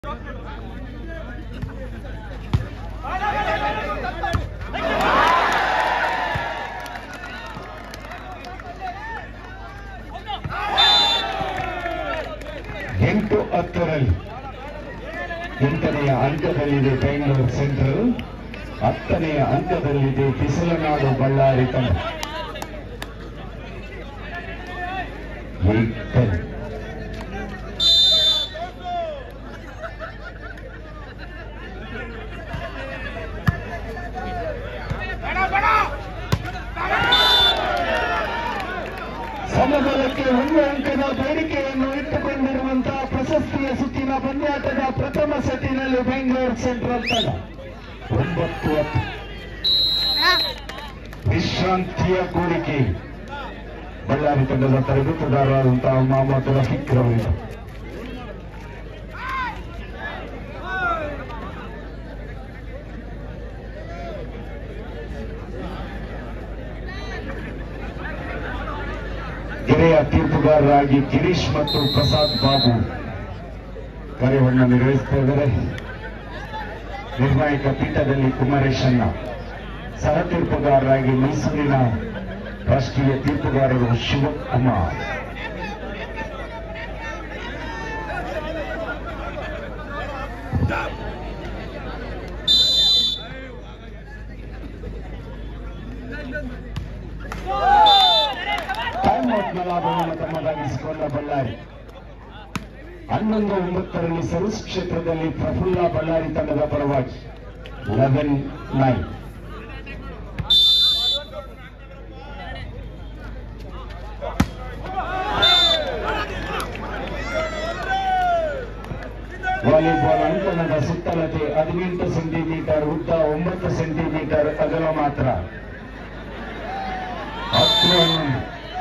ಎಂಟು ಹತ್ತರಲ್ಲಿ ಎಂಟನೆಯ ಅಂಕದಲ್ಲಿದೆ ಬೆಂಗಳೂರು ಸೆಂಟ್ರಲ್ ಹತ್ತನೆಯ ಅಂಕದಲ್ಲಿದೆ ಬಿಸಿಲನಾಡು ಬಳ್ಳಾರಿ ತಂಡ ಏಕಲ್. ಸಮಬಲಕ್ಕೆ ಒಂದು ಅಂಕದ ಬೇಡಿಕೆಯನ್ನು ಇಟ್ಟುಕೊಂಡಿರುವಂತಹ ಪ್ರಶಸ್ತಿಯ ಸುತ್ತಿನ ಪಂದ್ಯಾಟದ ಪ್ರಥಮ ಸೆಟ್ಟಿನಲ್ಲಿ ಬೆಂಗಳೂರು ಸೆಂಟ್ರಲ್ ತಂಡ ಒಂಬತ್ತು ಹತ್ತು ವಿಶ್ರಾಂತಿಯ ಕೋರಿಕೆ ಬಳ್ಳಾರಿ ತಂಡದ ತರಬೇತುದಾರರಾದಂತಹ ಮೊಹಮ್ಮದ್ ರಫೀಕ್ ರವರಿಂದ ಗೆರೆಯ ತೀರ್ಪುಗಾರರಾಗಿ ಗಿರೀಶ್ ಮತ್ತು ಪ್ರಸಾದ್ ಬಾಬು ಕಾರ್ಯವನ್ನು ನಿರ್ವಹಿಸ್ತಾ ಇದ್ದಾರೆ ನಿರ್ಣಾಯಕ ಪೀಠದಲ್ಲಿ ಕುಮಾರೇಶನ್ನ ಸಹ ತೀರ್ಪುಗಾರರಾಗಿ ಮೈಸೂರಿನ ರಾಷ್ಟ್ರೀಯ ತೀರ್ಪುಗಾರರು ಶಿವಕುಮಾರ್ ಟೈಮ್ ಔಟ್ ಲಾಭವನ್ನು ತಮ್ಮದಾಗಿಸಿಕೊಂಡ ಬಳ್ಳಾರಿ ಹನ್ನೊಂದು ಒಂಬತ್ತರಲ್ಲಿ ಸರ್ವಿಸ್ ಕ್ಷೇತ್ರದಲ್ಲಿ ಪ್ರಫುಲ್ಲ ಬಳ್ಳಾರಿ ತಂಡದ ಪರವಾಗಿ ಲೆವೆನ್ ನೈನ್ ವಾಲಿಬಾಲ್ ಅಂಕಣದ ಸುತ್ತಳತೆ ಹದಿನೆಂಟು ಸೆಂಟಿಮೀಟರ್ ಉದ್ದ ಒಂಬತ್ತು ಸೆಂಟಿಮೀಟರ್ ಅಗಲ ಮಾತ್ರ ಹತ್ತು ಹನ್ನೊಂದು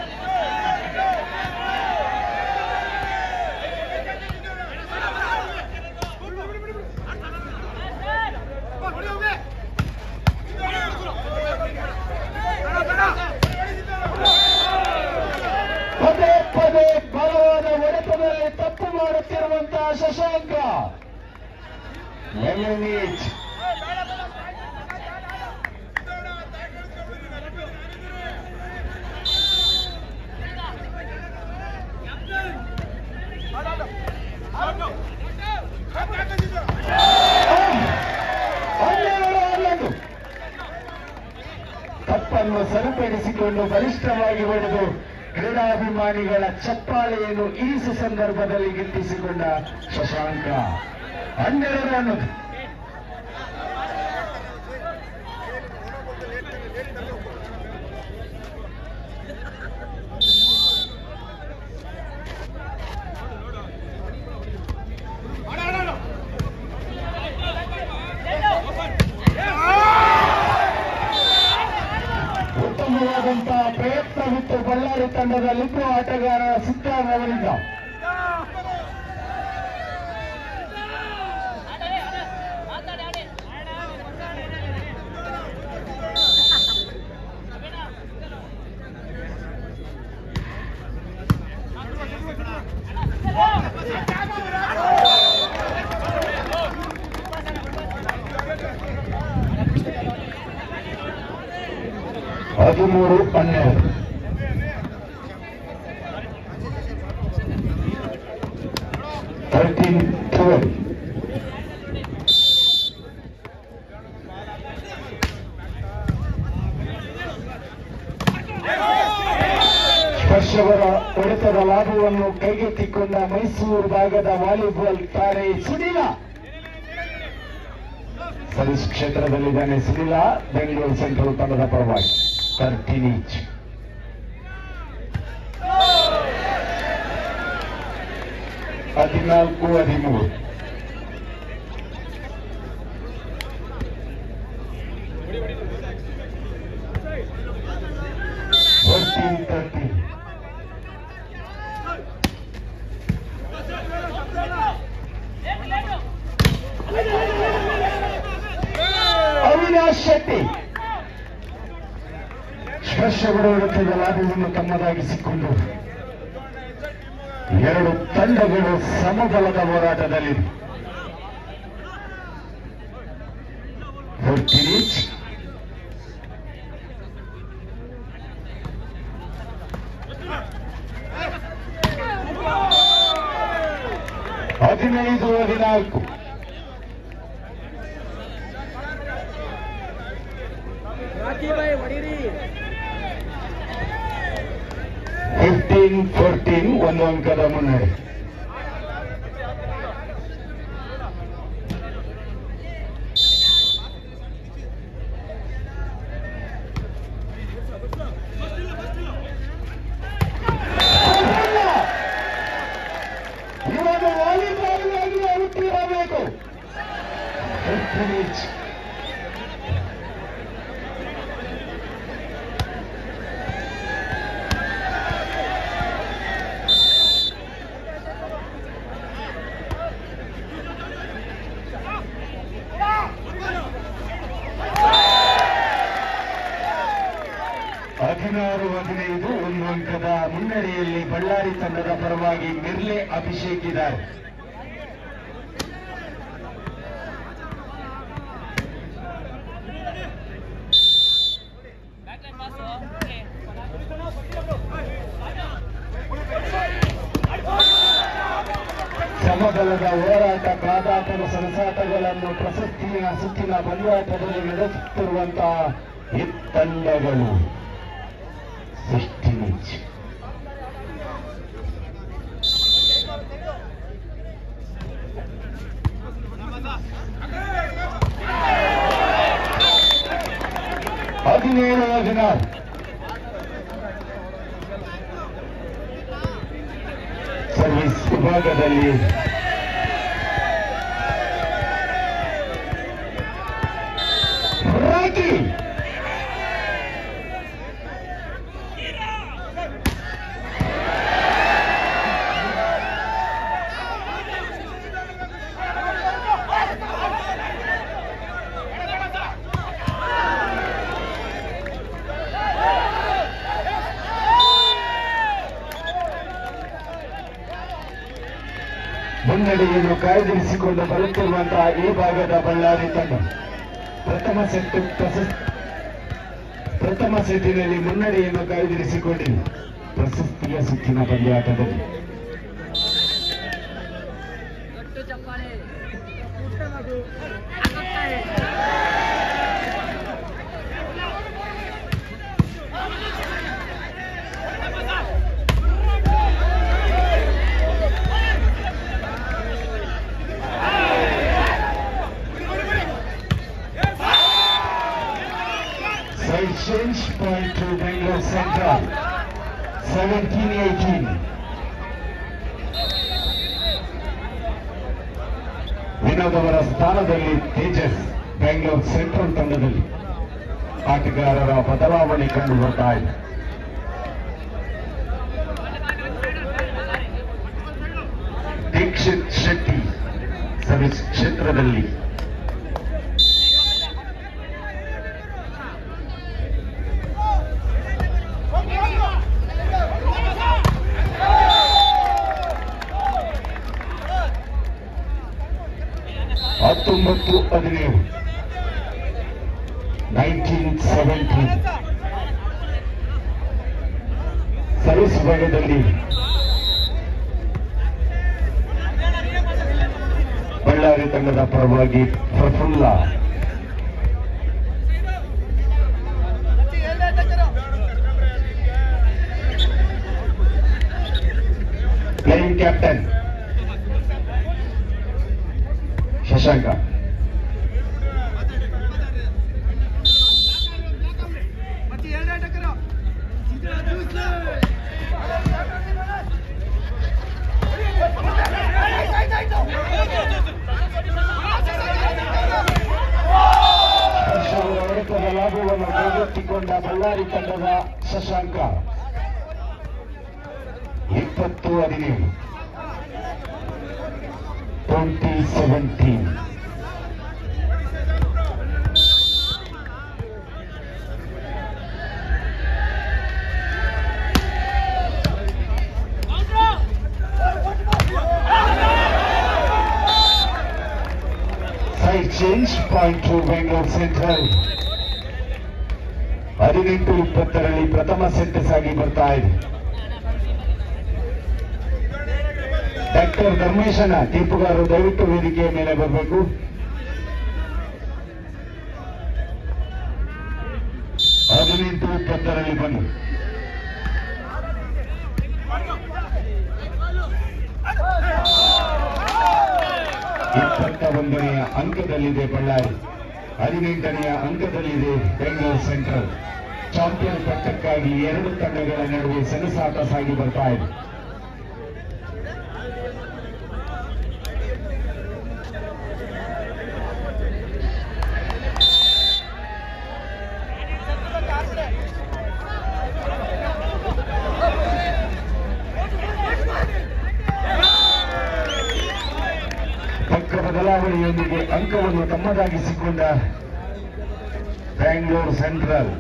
ಪದೇ ಪದೇ ಬಲವಾದ ಹೊಡೆತದಲ್ಲಿ ತಪ್ಪು ಮಾಡುತ್ತಿರುವಂತಹ ಶಶಾಂಕ ಲೆಮನ್ ಈಚ್ ಹನ್ನೆರಡು ಹನ್ನೊಂದು ತಪ್ಪನ್ನು ಸರಿಪಡಿಸಿಕೊಂಡು ಬಲಿಷ್ಠವಾಗಿ ಹೊಡೆದು ಕ್ರೀಡಾಭಿಮಾನಿಗಳ ಚಪ್ಪಾಳೆಯನ್ನು ಇರಿಸು ಸಂದರ್ಭದಲ್ಲಿ ಗಿಟ್ಟಿಸಿಕೊಂಡ ಶಶಾಂಕ ಹನ್ನೆರಡು ಅನ್ನೋದು ಉತ್ತಮವಾದಂತಹ ಪ್ರಯತ್ನವಿತ್ತು ಬಳ್ಳಾರಿ ತಂಡದ ಲಿಂಬು ಆಟಗಾರ ಸಿದ್ದಾರ್ ಅವರಿಂದ ಹದಿಮೂರು ಹನ್ನೆರಡು ಥರ್ಟೀನ್ ಟ್ವೆಲ್ ಸ್ಪರ್ಶವರ ಹೊಡೆತದ ಲಾಭವನ್ನು ಕೈಗೆತ್ತಿಕೊಂಡ ಮೈಸೂರು ಭಾಗದ ವಾಲಿಬಾಲ್ ತಾರೆ ಸುನಿಲ ಸರ್ವಿಸ್ ಕ್ಷೇತ್ರದಲ್ಲಿದ್ದಾನೆ ಸುನಿಲ ಬೆಂಗಳೂರು ಸೆಂಟ್ರಲ್ ತಂಡದ ಪರವಾಗಿ ತರ್ಟೀನ್ ಈಚ್ ಹದಿನಾಲ್ಕು ಹದಿಮೂರು ಫೋರ್ಟೀನ್ ತರ್ಟೀನ್ ಅವಿನಾಶ್ ಶೆಟ್ಟಿ ಸ್ಪರ್ಶ ಹೊಡೆಯುತ್ತಿದ್ದ ಲಾಭವನ್ನು ತಮ್ಮದಾಗಿಸಿಕೊಂಡು ಎರಡು ತಂಡಗಳು ಸಮಬಲದ ಹೋರಾಟದಲ್ಲಿವೆ ಹದಿನಾಲ್ಕು ರಾಕೀಬಾಯಿ ಹೊಡೀರಿ ಫಿಫ್ಟೀನ್ ಫೋರ್ಟೀನ್ ಒಂದು ಅಂಕದ ಮುನ್ನಡೆ ಇವಾಗ ವಾಲಿಬಾಲ್ಗಾಗಿ ಔಟಿರಬೇಕು ಹದಿನಾರು ಹದಿನೈದು ಒಂದು ಅಂಕದ ಮುನ್ನಡೆಯಲ್ಲಿ ಬಳ್ಳಾರಿ ತಂಡದ ಪರವಾಗಿ ಮಿರ್ಲೆ ಅಭಿಷೇಕ್ ಇದ್ದಾರೆ ಸಮಬಲದ ಹೋರಾಟ ಕಾದಾಟದ ಸರಸಾಟಗಳನ್ನು ಪ್ರಶಸ್ತಿಯ ಸುತ್ತಿನ ಬಂದಾಟದಲ್ಲಿ ನಡೆಸುತ್ತಿರುವಂತಹ ಈ ತಂಡಗಳು ಸಿಕ್ಸ್ಟೀನ್ ಹದಿನೇಳು ಹದಿನಾರು ಸರ್ವಿಸ್ ವಿಭಾಗದಲ್ಲಿ ರಾಕಿ ಮುನ್ನಡೆಯನ್ನು ಕಾಯ್ದಿರಿಸಿಕೊಂಡು ಬರುತ್ತಿರುವಂತಹ ಈ ಭಾಗದ ಬಳ್ಳಾರಿ ತಂಡ ಪ್ರಥಮ ಸೆಟ್ ಪ್ರಶಸ್ತಿ ಪ್ರಥಮ ಸೆಟ್ಟಿನಲ್ಲಿ ಮುನ್ನಡೆಯನ್ನು ಕಾಯ್ದಿರಿಸಿಕೊಂಡಿದೆ ಪ್ರಶಸ್ತಿಯ ಸುತ್ತಿನ ಪಂದ್ಯಾಟದಲ್ಲಿ ಗಟ್ಟು ಚಪ್ಪಾಳೆ ಹಾಕುತ್ತಾರೆ. Side change point to Bangalore Central. 17-18. Vinod ಅವರ ಸ್ಥಾನದಲ್ಲಿ ತೇಜಸ್ ಬೆಂಗಳೂರು ಸೆಂಟ್ರಲ್ ತಂಡದಲ್ಲಿ ಆಟಗಾರರ ಬದಲಾವಣೆ ಕಂಡು ಬರ್ತಾ ಇದೆ ದೀಕ್ಷಿತ್ ಶೆಟ್ಟಿ ಸರ್ವಿಸ್ ಕ್ಷೇತ್ರದಲ್ಲಿ ಹತ್ತೊಂಬತ್ತು ಹದಿನೇಳು ನೈನ್ಟೀನ್ ಸೆವೆಂಟೀನ್ ಸರ್ವಿಸ್ ವಿಭಾಗದಲ್ಲಿ ಬಳ್ಳಾರಿ ತಂಡದ ಪರವಾಗಿ ಪ್ರಫುಲ್ಲ ಪ್ಲೇಯಿಂಗ್ ಕ್ಯಾಪ್ಟನ್ ಶಶಾಂಕ ಹರ್ಷ ಅವರ ಹೊಡೆತದ ಲಾಭವನ್ನು ಕೈಗೆತ್ತಿಕೊಂಡ ಬಳ್ಳಾರಿ ತಂಡದ ಶಶಾಂಕ ಇಪ್ಪತ್ತು ಹದಿನೇಳು twenty seventeen side change point to Bengaluru central ಹದಿನೆಂಟು ಇಪ್ಪತ್ತರಲ್ಲಿ ಪ್ರಥಮ ಸೆಟ್ ಸಾಗಿ ಬರ್ತಾ ಇದೆ ಡಾಕ್ಟರ್ ಧರ್ಮೇಶನ ತೀರ್ಪುಗಾರರು ದಯವಿಟ್ಟು ವೇದಿಕೆಯ ಮೇಲೆ ಬರಬೇಕು ಹದಿನೆಂಟು ಇಪ್ಪತ್ತರಲ್ಲಿ ಬನ್ನಿ ಇಪ್ಪತ್ತ ಒಂದನೆಯ ಅಂಕದಲ್ಲಿದೆ ಬಳ್ಳಾರಿ ಹದಿನೆಂಟನೆಯ ಅಂಕದಲ್ಲಿದೆ ಬೆಂಗಳೂರು ಸೆಂಟ್ರಲ್ ಚಾಂಪಿಯನ್ ಪಟ್ಟಕ್ಕಾಗಿ ಎರಡು ತಂಡಗಳ ನಡುವೆ ಸೆಣಸಾಟ ಸಾಗಿ ಬರ್ತಾ ಇದೆ ಪಕ್ಕ ಬದಲಾವಣೆಯೊಂದಿಗೆ ಅಂಕವನ್ನು ತಮ್ಮದಾಗಿಸಿಕೊಂಡ Bangalore central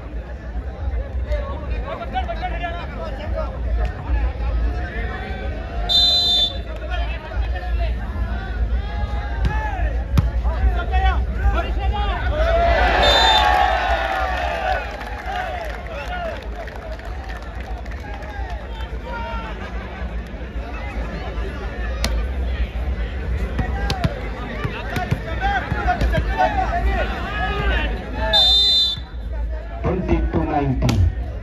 twenty two ninety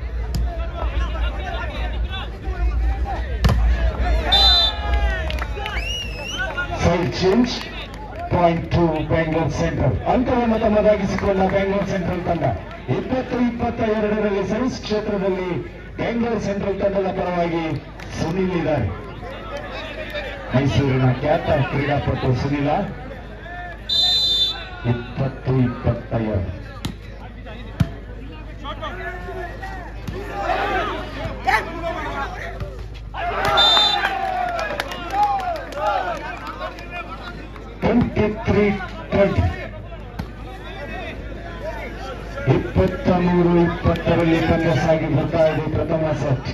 side change point to Bengaluru central ಅಂಕವನ್ನು ತಮ್ಮದಾಗಿಸಿಕೊಂಡ ಬೆಂಗಳೂರು ಸೆಂಟ್ರಲ್ ತಂಡ ಇಪ್ಪತ್ತು ಇಪ್ಪತ್ತ ಎರಡರಲ್ಲಿ ಸರ್ವಿಸ್ ಕ್ಷೇತ್ರದಲ್ಲಿ ಬೆಂಗಳೂರು ಸೆಂಟ್ರಲ್ ತಂಡದ ಪರವಾಗಿ ಸುನಿಲ್ ಇದ್ದಾರೆ ಮೈಸೂರಿನ ಖ್ಯಾತ ಕ್ರೀಡಾಪಟು ಸುನಿಲ ಇಪ್ಪತ್ತು ಇಪ್ಪತ್ತ ಎರಡು ಟ್ವೆಂಟಿ ತ್ರೀ ಟ್ವೆಂಟಿ ಇಪ್ಪತ್ತ ಮೂರು ಇಪ್ಪತ್ತರಲ್ಲಿ ಪಂದ್ಯ ಸಾಗಿ ಬರ್ತಾ ಇದೆ ಪ್ರಥಮ ಸೆಟ್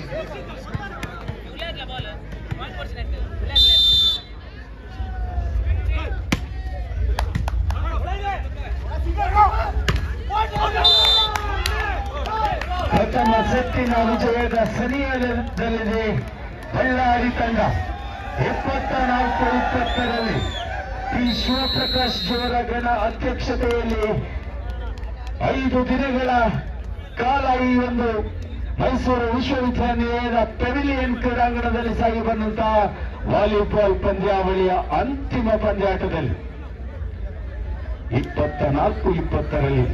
ಪ್ರಥಮ ಸೆಟ್ಟಿನ ವಿಜಯದ ಸನಿಯದಲ್ಲಿದೆ ಬಳ್ಳಾರಿ ತಂಡ ಇಪ್ಪತ್ತ ನಾಲ್ಕು ಇಪ್ಪತ್ತರಲ್ಲಿ ಟಿ ಶಿವಪ್ರಕಾಶ್ ಜೋರ ಗಣ ಅಧ್ಯಕ್ಷತೆಯಲ್ಲಿ ಐದು ದಿನಗಳ ಕಾಲ ಈ ಒಂದು ಮೈಸೂರು ವಿಶ್ವವಿದ್ಯಾನಿಲಯದ ಪೆವಿಲಿಯನ್ ಕ್ರೀಡಾಂಗಣದಲ್ಲಿ ಸಾಗಿ ಬಂದಂತಹ ವಾಲಿಬಾಲ್ ಪಂದ್ಯಾವಳಿಯ ಅಂತಿಮ ಪಂದ್ಯಾಟದಲ್ಲಿ ಇಪ್ಪತ್ತ ನಾಲ್ಕು ಇಪ್ಪತ್ತರಲ್ಲಿ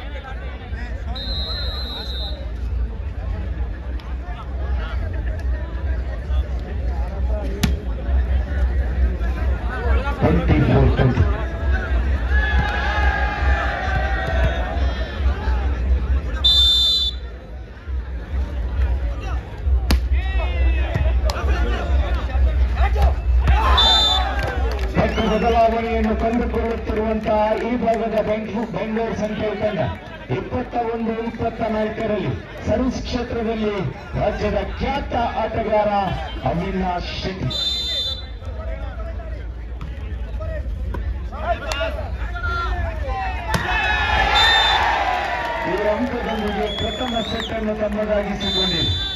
ಟ್ವೆಂಟಿ ಫೋರ್ ಟ್ವೆಂಟಿ ಪಕ್ಕ ಬದಲಾವಣೆಯನ್ನು ಕಂಡುಕೊಳ್ಳುತ್ತಿರುವಂತಹ ಈ ಭಾಗದ ಬೆಂಗಳೂರು ಬೆಂಗಳೂರು ಸೆಂಟ್ರಲ್ ತಂಡ ಇಪ್ಪತ್ತ ಒಂದು ಇಪ್ಪತ್ತ ನಾಲ್ಕರಲ್ಲಿ ಸರ್ವಿಸ್ ಕ್ಷೇತ್ರದಲ್ಲಿ ರಾಜ್ಯದ ಖ್ಯಾತ ಆಟಗಾರ ಅವಿನಾಶ್ ಶೆಟ್ಟಿ ಈ ಅಂಕದೊಂದಿಗೆ ಪ್ರಥಮ ಸೆಟ್ ಅನ್ನು ತಮ್ಮದಾಗಿಸಿಕೊಂಡಿದೆ